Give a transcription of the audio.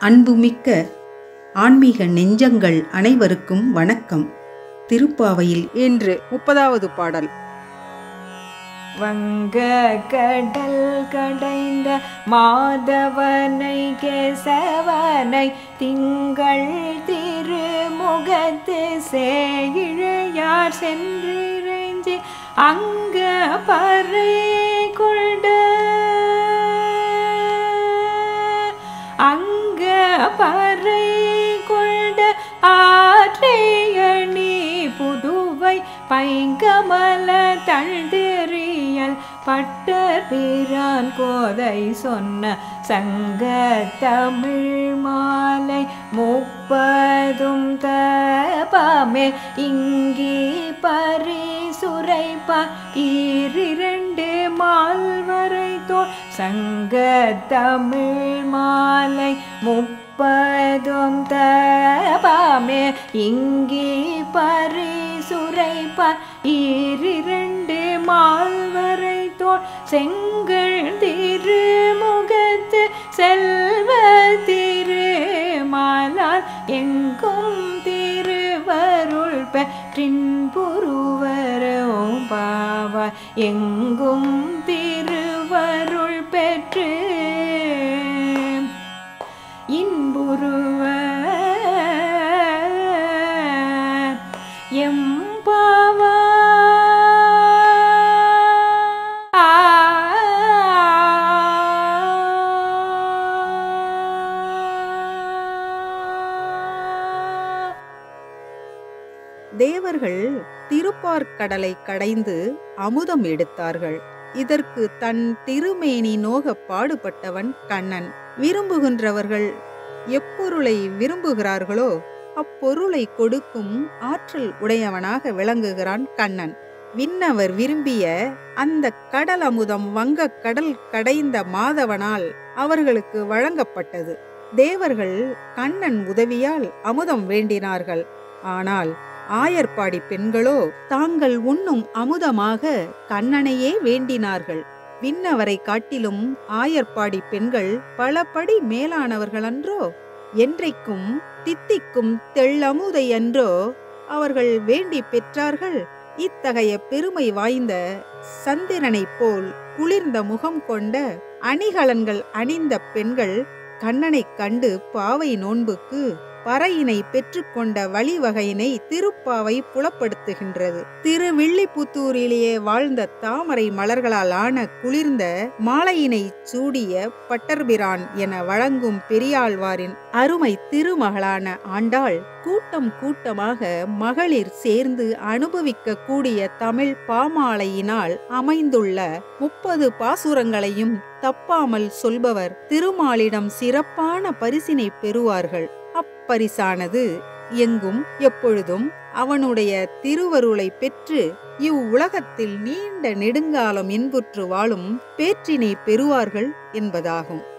அன்புமிக்க ஆன்மீக நெஞ்சங்கள் அனைவருக்கும் வணக்கம் திருப்பாவையில் இன்று முப்பதாவது பாடல் வங்க கடல் கடைந்த மாதவனை கேசவனை திங்கள் திருமுகத்து சேயிழையார் சென்றிறைஞ்சி அங்க பறை கொண்ட அங்க பறை கொண்ட ஆற்றையணி புதுவை பைங்கமல தழ்தெறியல் பட்ட பிரான் கோதை சொன்ன சங்க தமிழ் மாலை முப்பதும் தபமே இங்கி பரிசுரைப்பா ஈரிரண்டு மால்வரை தோல் சங்க தமிழ் மாலை முப்பதும் தபாமே இங்கி பரிசுரைப்பார் ஈரிரண்டு மால்வரை தோல் செங்கல் திருமுகத்து செல்வ திருமாலால் எங்கும் திருவருள் பெற்றின் புருவரோ பாவாய் எங்கும் திருவருள் பெற்று இன்புருவ எம்பாவா தேவர்கள் திருப்பார்க்கடலை கடைந்து அமுதம் எடுத்தார்கள் இதற்கு தன் திருமேனி நோக பாடுபட்டவன் கண்ணன் விரும்புகின்றவர்கள் எப்பொருளை விரும்புகிறார்களோ அப்பொருளை கொடுக்கும் ஆற்றல் உடையவனாக விளங்குகிறான் கண்ணன் விண்ணவர் விரும்பிய அந்த கடல் அமுதம் வங்கக் கடல் கடைந்த மாதவனால் அவர்களுக்கு வழங்கப்பட்டது தேவர்கள் கண்ணன் உதவியால் அமுதம் வேண்டினார்கள் ஆனால் ஆயர்பாடி பெண்களோ தாங்கள் உண்ணும் அமுதமாக கண்ணனையே வேண்டினார்கள் விண்ணவரை காட்டிலும் ஆயர்பாடி பெண்கள் பலபடி மேலானவர்களன்றோ என்றைக்கும் தித்திக்கும் தெள்ளமுதை என்றோ அவர்கள் வேண்டி பெற்றார்கள் இத்தகைய பெருமை வாய்ந்த சந்திரனைப் போல் குளிர்ந்த முகம் கொண்ட அணிகலன்கள் அணிந்த பெண்கள் கண்ணனைக் கண்டு பாவை நோன்புக்கு பறையினை பெற்றுக்கொண்ட வழிவகையினை திருப்பாவை புலப்படுத்துகின்றது திருவில்லிபுத்தூரிலேயே வாழ்ந்த தாமரை மலர்களால் ஆன குளிர்ந்த மாலையினை சூடிய பட்டர்பிரான் என வழங்கும் பெரியாழ்வாரின் அருமை திருமகளான ஆண்டாள் கூட்டம் கூட்டமாக மகளிர் சேர்ந்து அனுபவிக்க கூடிய தமிழ் பாமாலையினால் அமைந்துள்ள முப்பது பாசுரங்களையும் தப்பாமல் சொல்பவர் திருமாலிடம் சிறப்பான பரிசினை பெறுவார்கள் அப்பரிசானது எங்கும் எப்பொழுதும் அவனுடைய திருவருளை பெற்று இவ்வுலகத்தில் நீண்ட நெடுங்காலம் இன்புற்று வாழும் பேற்றினை பெறுவார்கள் என்பதாகும்